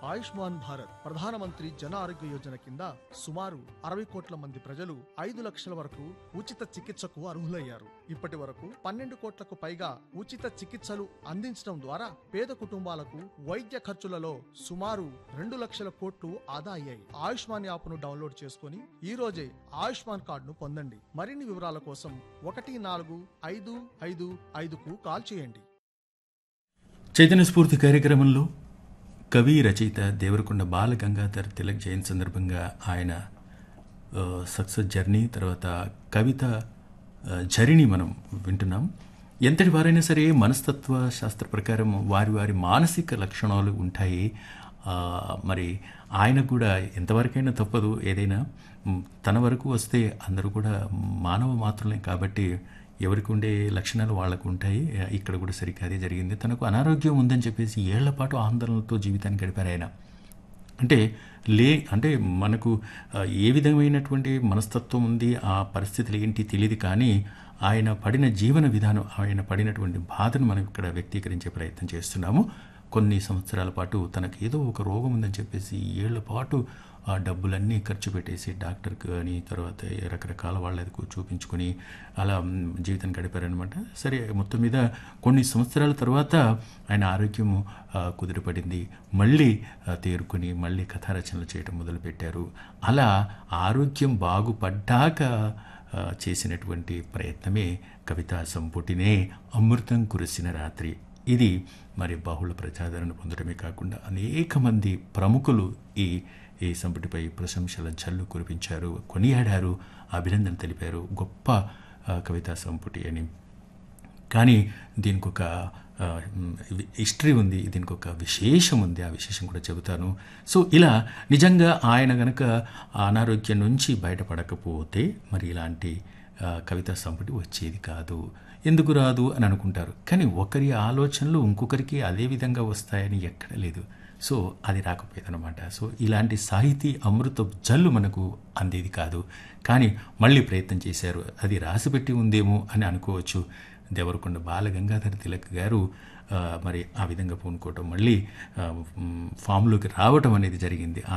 ఆయుష్మాన్ భారత్ ప్రధానమంత్రి జన ఆరోగ్య యోజన కింద సుమారు అరవై కోట్ల మంది ప్రజలు ఐదు లక్షల వరకు ఉచిత చికిత్సకు అర్హులయ్యారు ఇప్పటి వరకు పన్నెండు కోట్లకు పైగా ఉచిత చికిత్సలు అందించడం ద్వారా పేద కుటుంబాలకు వైద్య ఖర్చులలో సుమారు రెండు లక్షల కోట్లు ఆదా అయ్యాయి ఆయుష్మాన్ యాప్ను డౌన్లోడ్ చేసుకుని ఈ రోజే ఆయుష్మాన్ కార్డును పొందండి మరిన్ని వివరాల కోసం ఒకటి నాలుగు ఐదు ఐదు ఐదుకు కాల్ చేయండి చైతన్య స్ఫూర్తి కార్యక్రమంలో కవి రచయిత దేవరకొండ బాల గంగాధర్ తిలక్ జయంతి సందర్భంగా ఆయన ఆ, సక్సెస్ జర్నీ తర్వాత కవిత ఆ, జరిని మనం వింటున్నాం ఎంతటి వారైనా సరే మనస్తత్వ శాస్త్ర ప్రకారం వారి వారి మానసిక లక్షణాలు ఉంటాయి ఆ, మరి ఆయన కూడా ఎంతవరకైనా తప్పదు ఏదైనా మ్, తన వరకు వస్తే అందరూ కూడా మానవ మాత్రమే కాబట్టి ఎవరికి ఉండే లక్షణాలు వాళ్ళకు ఉంటాయి ఇక్కడ కూడా సరిగ్గా అదే జరిగింది తనకు అనారోగ్యం ఉందని చెప్పేసి ఏళ్ల పాటు ఆందోళనతో జీవితాన్ని గడిపారు ఆయన అంటే లే అంటే మనకు ఆ, ఏ విధమైనటువంటి మనస్తత్వం ఉంది ఆ పరిస్థితులు ఏంటి తెలియదు కానీ ఆయన పడిన జీవన విధానం ఆయన పడినటువంటి బాధను మనం ఇక్కడ వ్యక్తీకరించే ప్రయత్నం చేస్తున్నాము కొన్ని సంవత్సరాల పాటు తనకు ఏదో ఒక రోగం ఉందని చెప్పేసి ఏళ్ల పాటు ఆ డబ్బులన్నీ ఖర్చు పెట్టేసి డాక్టర్కి అని తర్వాత రకరకాల వాళ్ళకు చూపించుకొని అలా మ్, జీవితం గడిపారనమాట సరే మొత్తం మీద కొన్ని సంవత్సరాల తర్వాత ఆయన ఆరోగ్యం ఆ, కుదిరిపడింది మళ్ళీ ఆ, తేరుకొని మళ్ళీ కథారచనలు చేయడం మొదలుపెట్టారు అలా ఆరోగ్యం బాగుపడ్డాక ఆ, చేసినటువంటి ప్రయత్నమే కవితా సంపుటినే అమృతం కురిసిన రాత్రి ఇది మరి బహుళ ప్రజాదరణ పొందడమే కాకుండా అనేక మంది ప్రముఖులు ఈ ఈ సంపుటిపై ప్రశంసల జల్లు కురిపించారు కొనియాడారు అభినందన తెలిపారు గొప్ప ఆ, కవితా సంపుటి అని కానీ దీనికి ఒక ఆ, మ్, హిస్టరీ ఉంది దీనికి ఒక విశేషం ఉంది ఆ విశేషం కూడా చెబుతాను సో ఇలా నిజంగా ఆయన గనక ఆ అనారోగ్యం నుంచి బయటపడకపోతే మరి ఇలాంటి ఆ, కవితా సంపుటి వచ్చేది కాదు ఎందుకు రాదు అని అనుకుంటారు కానీ ఒకరి ఆలోచనలు ఇంకొకరికి అదే విధంగా వస్తాయని ఎక్కడ లేదు సో అది రాకపోయేదన్నమాట సో ఇలాంటి సాహితీ అమృత జల్లు మనకు అందేది కాదు కానీ మళ్ళీ ప్రయత్నం చేశారు అది రాసిపెట్టి ఉందేమో అని అనుకోవచ్చు దేవరకొండ బాల గంగాధర తిలక్ గారు ఆ, మరి ఆ విధంగా పూనుకోవటం మళ్ళీ ఆ, మ్, ఫామ్లోకి రావటం అనేది జరిగింది ఆ